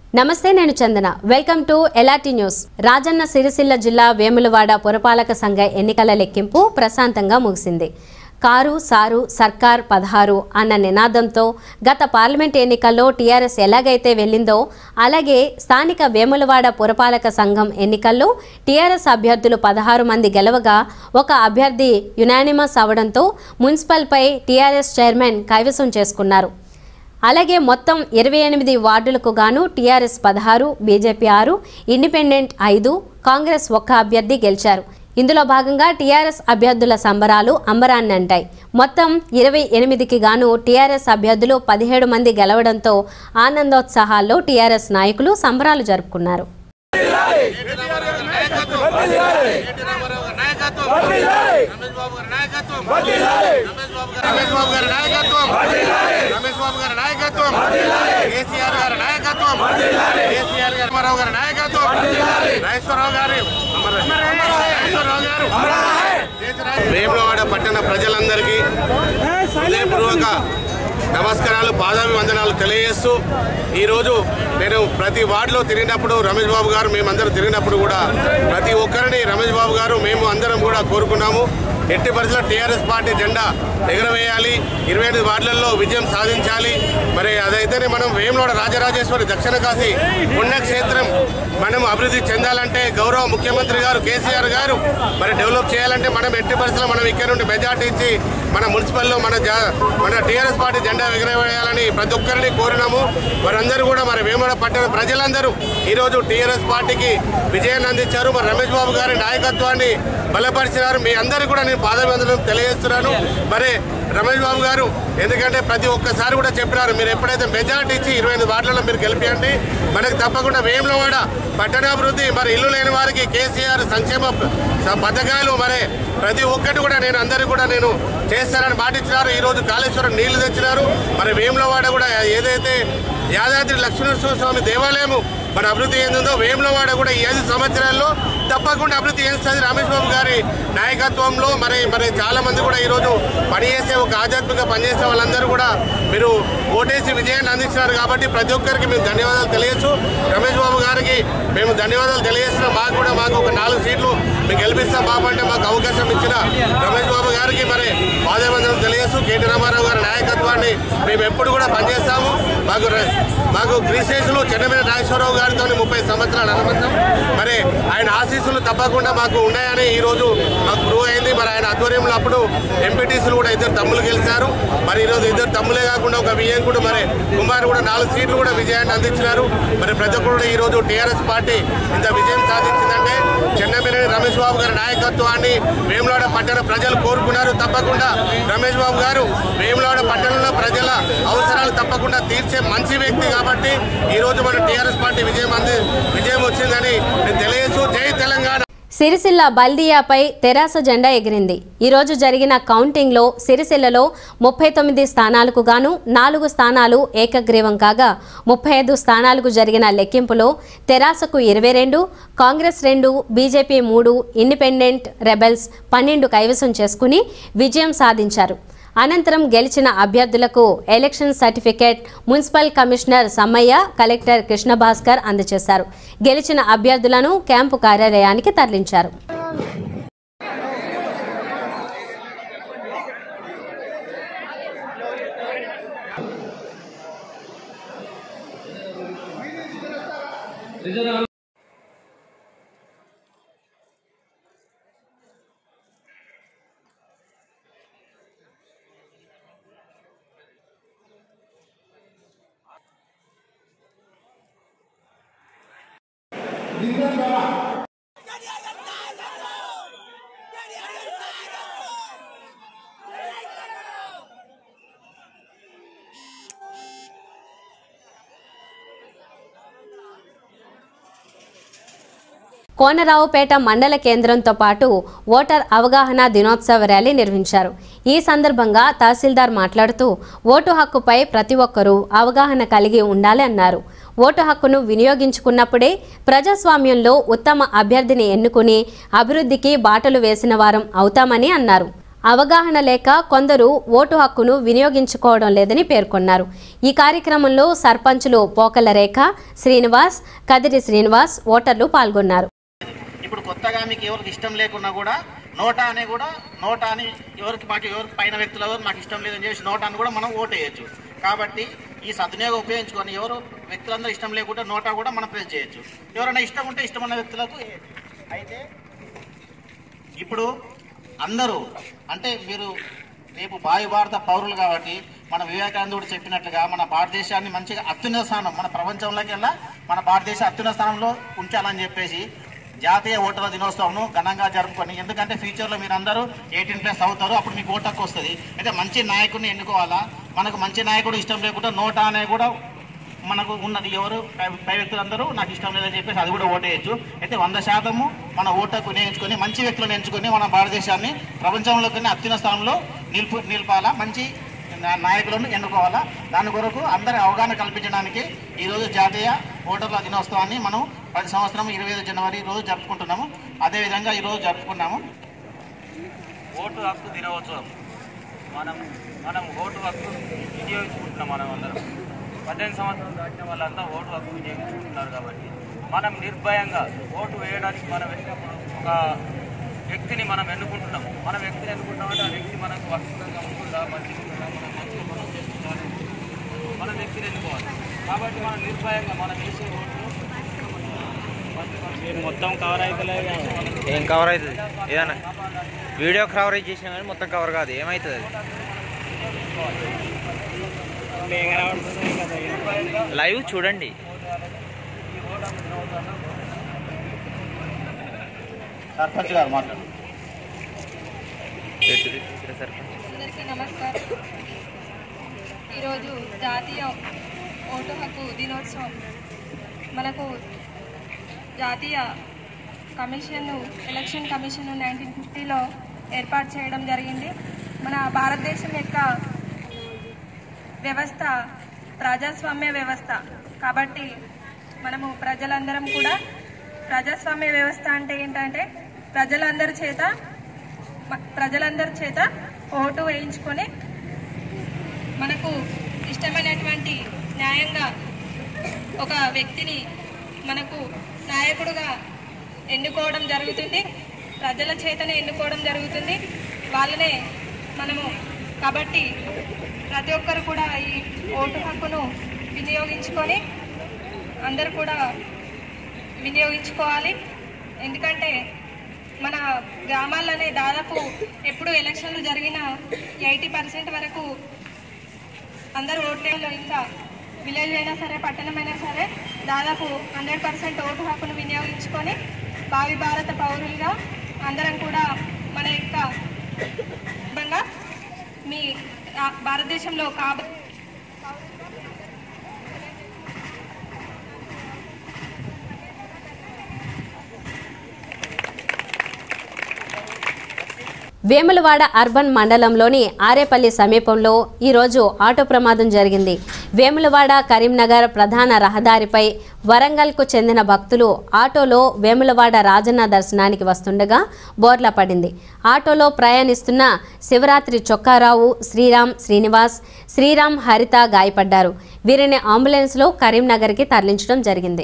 నమస్తే నేను Chandana welcome to ఎలాటి న్యూస్ రాజన్న సిరిసిల్ల జిల్లా వేములవాడ పురపాలక సంఘ ఎన్నికల లెక్కింపు ప్రశాంతంగా ముగిసింది కారు సారు సర్కార్ పదహారు అన్న నినాదంతో గత పార్లమెంట్ ఎన్నికల్లో టీఆర్ఎస్ ఎలాగైతే వెళ్ళిందో అలాగే స్థానిక వేములవాడ పురపాలక సంఘం ఎన్నికల్లో టీఆర్ఎస్ అభ్యర్థులు పదహారు మంది గెలవగా ఒక అభ్యర్థి యునానిమస్ అవడంతో మున్సిపల్పై టీఆర్ఎస్ చైర్మన్ కైవసం చేసుకున్నారు అలాగే మొత్తం ఇరవై ఎనిమిది వార్డులకు గాను టీఆర్ఎస్ పదహారు బీజేపీ ఆరు ఇండిపెండెంట్ ఐదు కాంగ్రెస్ ఒక్క అభ్యర్థి గెలిచారు ఇందులో భాగంగా టీఆర్ఎస్ అభ్యర్థుల సంబరాలు అంబరాన్ని అంటాయి మొత్తం ఇరవై ఎనిమిదికి గాను టీఆర్ఎస్ అభ్యర్థులు పదిహేడు మంది గెలవడంతో ఆనందోత్సాహాల్లో టీఆర్ఎస్ నాయకులు సంబరాలు జరుపుకున్నారు రమేష్ బాబు గారి నాయకత్వం రమేష్ బాబు గారి నాయకత్వం రమేష్ బాబు గారి నాయకత్వం కేసీఆర్ గారి నాయకత్వం కేసీఆర్ గారి రామారావు గారి నాయకత్వం నాగేశ్వరరావు గారి నాగేశ్వరరావు గారు వేములవాడ పట్టణ ప్రజలందరికీ హృదయపూర్వక నమస్కారాలు పాదాభివందనాలు తెలియజేస్తూ ఈరోజు నేను ప్రతి వార్డులో తిరిగినప్పుడు రమేష్ బాబు గారు మేమందరం తిరిగినప్పుడు కూడా ప్రతి ఒక్కరిని రమేష్ బాబు గారు మేము అందరం కూడా కోరుకున్నాము ఎట్టి పరిస్థితుల్లో టీఆర్ఎస్ పార్టీ జెండా ఎగరవేయాలి ఇరవై ఎనిమిది వార్డులలో విజయం సాధించాలి మరి అదైతేనే మనం వేములవాడ రాజరాజేశ్వరి దక్షిణ కాశీ పుణ్యక్షేత్రం మనం అభివృద్ధి చెందాలంటే గౌరవ ముఖ్యమంత్రి గారు కేసీఆర్ గారు మరి డెవలప్ చేయాలంటే మనం ఎట్టి పరిస్థితుల్లో మనం ఇక్కడ నుండి మెజార్టీ ఇచ్చి మన మున్సిపల్లో మన జా- మన టీఆర్ఎస్ పార్టీ జెండా ఎగరవేయాలని ప్రతి ఒక్కరిని కోరినాము వారందరూ కూడా మరి వేమడ పట్టణ ప్రజలందరూ ఈరోజు టీఆర్ఎస్ పార్టీకి విజయాన్ని అందించారు మరి రమేష్ బాబు గారి నాయకత్వాన్ని బలపరిచినారు మీ అందరికీ కూడా నేను పాదవందనం తెలియజేస్తున్నాను మరి రమేష్ బాబు గారు ఎందుకంటే ప్రతి ఒక్కసారి కూడా చెప్పినారు మీరు ఎప్పుడైతే మెజార్టీ ఇచ్చి ఇరవై ఎనిమిది వార్డులలో మీరు గెలిపియండి మనకు తప్పకుండా వేములవాడ పట్టణాభివృద్ధి మరి ఇల్లు లేని వారికి కేసీఆర్ సంక్షేమ ప- స- పథకాలు మరి ప్రతి ఒక్కటి కూడా నేను అందరికీ కూడా నేను చేస్తానని మాటిచ్చినారు ఈరోజు కాళేశ్వరం నీళ్లు తెచ్చినారు మరి వేములవాడ కూడా ఏదైతే యాదాద్రి లక్ష్మీనరసింహ స్వామి దేవాలయము మన అభివృద్ధి ఏందో వేములవాడ కూడా ఈ ఐదు సంవత్సరాల్లో తప్పకుండా అభివృద్ధి చేస్తుంది రమేష్ బాబు గారి నాయకత్వంలో మరి మరి చాలా మంది కూడా ఈరోజు పనిచేసే ఒక ఆధ్యాత్మిక పనిచేసే వాళ్ళందరూ కూడా మీరు ఓటేసి విజయాన్ని అందించినారు కాబట్టి ప్రతి ఒక్కరికి మేము ధన్యవాదాలు తెలియచ్చు రమేష్ బాబు గారికి మేము ధన్యవాదాలు తెలియజేస్తున్నాం మాకు కూడా మాకు ఒక నాలుగు సీట్లు మీకు గెలిపిస్తాం బాబు అంటే మాకు అవకాశం ఇచ్చిన రమేష్ బాబు గారికి మరి పాదవందనం తెలియజేస్తూ కేటీ రామారావు గారి నాయకత్వాన్ని మేము ఎప్పుడు కూడా పనిచేస్తాము మాకు ర- మాకు క్రిసేసులు చెన్నమేర నాగేశ్వరరావు గారితో ముప్పై సంవత్సరాల అనుబంధం మరి ఆయన ఆశీస్సులు తప్పకుండా మాకు ఉన్నాయని ఈ రోజు మాకు ప్రూవ్ అయింది మరి ఆయన ఆధ్వర్యంలో అప్పుడు ఎంపీటీసీలు కూడా ఇద్దరు తమ్ములు గెలిచారు మరి ఈరోజు ఇద్దరు తమ్ములే కాకుండా ఒక వియ్యంకుడు మరి కుమార్ కూడా నాలుగు సీట్లు కూడా విజయాన్ని అందించినారు మరి ప్రతి ఒక్కరు కూడా ఈ రోజు టీఆర్ఎస్ పార్టీ ఇంత విజయం సాధించిందంటే చెన్నమేర రమేష్ బాబు గారి నాయకత్వాన్ని వేములవాడ పట్టణ ప్రజలు కోరుకున్నారు తప్పకుండా రమేష్ బాబు గారు వేములవాడ పట్టణంలో ప్రజల అవసరాలు తప్పకుండా తీర్చే మంచి వ్యక్తి కాబట్టి ఈ రోజు మన టీఆర్ఎస్ పార్టీ విజయం అంది విజయం వచ్చిందని నేను తెలియజేస్తూ జై తెలంగాణ సిరిసిల్ల బల్దియాపై తెరాస జెండా ఎగిరింది ఈరోజు జరిగిన కౌంటింగ్లో సిరిసిల్లలో ముప్పై తొమ్మిది స్థానాలకు గాను నాలుగు స్థానాలు ఏకగ్రీవం కాగా ముప్పై ఐదు స్థానాలకు జరిగిన లెక్కింపులో తెరాసకు ఇరవై రెండు కాంగ్రెస్ రెండు బీజేపీ మూడు ఇండిపెండెంట్ రెబెల్స్ పన్నెండు కైవసం చేసుకుని విజయం సాధించారు అనంతరం గెలిచిన అభ్యర్థులకు election certificate municipal commissioner Sammaiah collector Krishna Bhaskar అందజేశారు గెలిచిన అభ్యర్థులను క్యాంపు కార్యాలయానికి తరలించారు కోనరావుపేట మండల కేంద్రంతో పాటు ఓటర్ అవగాహన దినోత్సవ ర్యాలీ నిర్వహించారు ఈ సందర్భంగా తహసీల్దార్ మాట్లాడుతూ ఓటు హక్కుపై ప్రతి ఒక్కరూ అవగాహన కలిగి ఉండాలి అన్నారు ఓటు హక్కును వినియోగించుకున్నప్పుడే ప్రజాస్వామ్యంలో ఉత్తమ అభ్యర్థిని ఎన్నుకుని అభివృద్ధికి బాటలు వేసిన వారం అవుతామని అన్నారు అవగాహన లేక కొందరు ఓటు హక్కును వినియోగించుకోవడం లేదని పేర్కొన్నారు ఈ కార్యక్రమంలో సర్పంచులు పోకల రేఖ శ్రీనివాస్ కదిరి శ్రీనివాస్ ఓటర్లు పాల్గొన్నారు ఇప్పుడు కొత్తగా మీకు ఎవరికి ఇష్టం లేకున్నా కూడా నోటా అనే కూడా నోటా అని ఎవరికి మాకు ఎవరికి పైన వ్యక్తులు ఎవరు మాకు ఇష్టం లేదని చెప్పేసి నోటా అని కూడా మనం ఓటు వేయచ్చు కాబట్టి ఈ సద్వినియోగం ఉపయోగించుకొని ఎవరు వ్యక్తులందరూ ఇష్టం లేకుంటే నోటా కూడా మనం ప్రెస్ చేయొచ్చు ఎవరైనా ఇష్టం ఉంటే ఇష్టం ఉన్న వ్యక్తులకు వేయొచ్చు. అయితే ఇప్పుడు అందరూ అంటే మీరు రేపు భావి భారత పౌరులు కాబట్టి మన వివేకానందుడు చెప్పినట్లుగా మన భారతదేశాన్ని మంచిగా అత్యున్నత స్థానం మన ప్రపంచంలోకి వెళ్ళా మన భారతదేశ అత్యున్నత స్థానంలో ఉంచాలని చెప్పేసి జాతీయ ఓటర్ల దినోత్సవంను ఘనంగా జరుపుకొని ఎందుకంటే ఫ్యూచర్లో మీరు అందరూ ఎయిటీన్ ప్లస్ అవుతారు అప్పుడు మీకు ఓటు హక్కు వస్తుంది అయితే మంచి నాయకుడిని ఎన్నుకోవాలా మనకు మంచి నాయకుడు ఇష్టం లేకుండా నోటా అనే కూడా మనకు ఉన్నది ఎవరు పై పై వ్యక్తులందరూ నాకు ఇష్టం లేదని చెప్పేసి అది కూడా ఓటేయచ్చు అయితే వంద శాతము మన ఓటకు వినియోగించుకొని మంచి వ్యక్తులను ఎంచుకొని మన భారతదేశాన్ని ప్రపంచంలోకి అత్యున్న స్థానంలో నిలుపు నిలపాలా మంచి నా- నాయకులను ఎన్నుకోవాలా దాని కొరకు అందరి అవగాహన కల్పించడానికి ఈరోజు జాతీయ ఓటర్ల దినోత్సవాన్ని మనం ప్రతి సంవత్సరం ఇరవై ఐదు జనవరి రోజు జరుపుకుంటున్నాము అదేవిధంగా ఈరోజు జరుపుకున్నాము ఓటు హక్కు దినోత్సవం మనం మనం ఓటు హక్కు వినియోగించుకుంటున్నాం మనం అందరం పద్దెనిమిది సంవత్సరాలు దాటిన వాళ్ళంతా ఓటు హక్కు వినియోగించుకుంటున్నారు కాబట్టి మనం నిర్భయంగా ఓటు వేయడానికి మనం వెళ్ళినప్పుడు ఒక వ్యక్తిని మనం ఎన్నుకుంటున్నాం మన వ్యక్తిని ఎన్నుకుంటామంటే ఆ వ్యక్తి మనకు వస్తుందా ఉంటుందా మంచిగా ఉంటుందా మనం మంచిగా మనం చేస్తున్నారా మన వ్యక్తిని ఎన్నుకోవాలి కాబట్టి మనం నిర్భయంగా మనం వేసే ఓటు మొత్తం కవర్ అవుతలే ఏం కవర్ అవుతుంది ఏదన్నా వీడియో కవరేజ్ చేసినా కానీ మొత్తం కవర్ కాదు ఏమవుతుంది అది లైవ్ చూడండి సర్పంచ్ గారు మాట్లాడు అందరికీ నమస్కారం ఈరోజు జాతీయ ఓటు హక్కు దినోత్సవం మనకు జాతీయ కమిషన్ ఎలక్షన్ కమిషన్ నైన్టీన్ ఫిఫ్టీలో ఏర్పాటు చేయడం జరిగింది మన భారతదేశం యొక్క వ్యవస్థ ప్రజాస్వామ్య వ్యవస్థ కాబట్టి మనము ప్రజలందరం కూడా ప్రజాస్వామ్య వ్యవస్థ అంటే ఏంటంటే ప్రజలందరి చేత మ- ప్రజలందరి చేత ఓటు వేయించుకొని మనకు ఇష్టమైనటువంటి న్యాయంగా ఒక వ్యక్తిని మనకు నాయకుడుగా ఎన్నుకోవడం జరుగుతుంది ప్రజల చేతనే ఎన్నుకోవడం జరుగుతుంది వాళ్ళనే మనము కాబట్టి ప్రతి ఒక్కరు కూడా ఈ ఓటు హక్కును వినియోగించుకొని అందరూ కూడా వినియోగించుకోవాలి ఎందుకంటే మన గ్రామాల్లోనే దాదాపు ఎప్పుడు ఎలక్షన్లు జరిగిన ఎయిటీ పర్సెంట్ వరకు అందరూ ఓట్లేలో ఇంకా విలేజ్ అయినా సరే పట్టణమైనా సరే దాదాపు హండ్రెడ్ పర్సెంట్ ఓటు హక్కును వినియోగించుకొని భావి భారత పౌరులుగా అందరం కూడా మన యొక్క విధంగా మీ రా- భారతదేశంలో కాబ వేములవాడ అర్బన్ మండలంలోని ఆరేపల్లి సమీపంలో ఈరోజు ఆటో ప్రమాదం జరిగింది వేములవాడ కరీంనగర్ ప్రధాన రహదారిపై వరంగల్కు చెందిన భక్తులు ఆటోలో వేములవాడ రాజన్న దర్శనానికి వస్తుండగా బోర్ల పడింది ఆటోలో ప్రయాణిస్తున్న శివరాత్రి చొక్కారావు శ్రీరామ్ శ్రీనివాస్ శ్రీరామ్ హరిత గాయపడ్డారు వీరిని అంబులెన్స్లో కరీంనగర్కి తరలించడం జరిగింది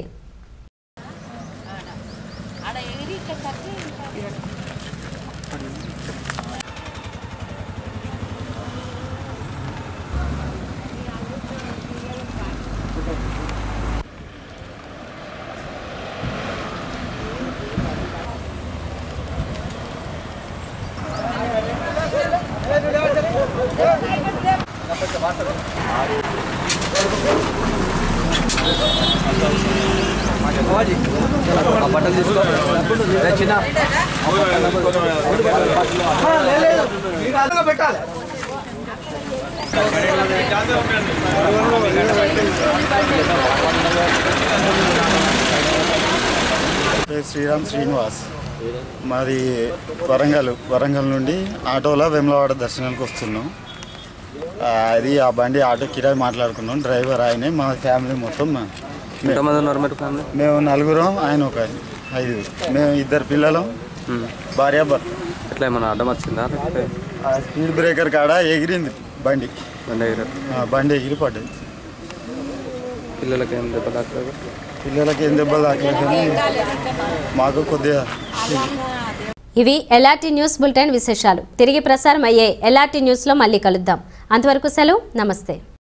పేరు శ్రీరామ్ శ్రీనివాస్ మాది వరంగల్ వరంగల్ నుండి ఆటోలో వెమ్లవాడ దర్శనానికి వస్తున్నాం ఆ, అది ఆ బండి ఆటో కిరాయి మాట్లాడుకున్నాం డ్రైవర్ ఆయనే మా ఫ్యామిలీ మొత్తం మే- ఎంతమంది ఉన్నారు మీరు ఫ్యామిలీ మేము నలుగురం ఆయన ఒక ఆయన ఐదుగురు మేము ఇద్దరు పిల్లలు భార్య భర్త ఎట్లా ఏమన్నా అడ్డం వచ్చిందా లేకపోతే ఆ స్పీడ్ బ్రేకర్ కాడ ఎగిరింది బండి బండి దగ్గర ఆ, బండి ఎగిరి పడ్డది పిల్లలకి ఏం దెబ్బ తాకలేదు పిల్లలకి ఏం దెబ్బలు తాకలేదు కానీ మాకు కొద్దిగా ఇవి ఎల్ఆర్టీ న్యూస్ బులెటిన్ విశేషాలు తిరిగి ప్రసారం అయ్యే ఎల్ఆర్టీ న్యూస్లో మళ్ళీ కలుద్దాం అంతవరకు సెలవు నమస్తే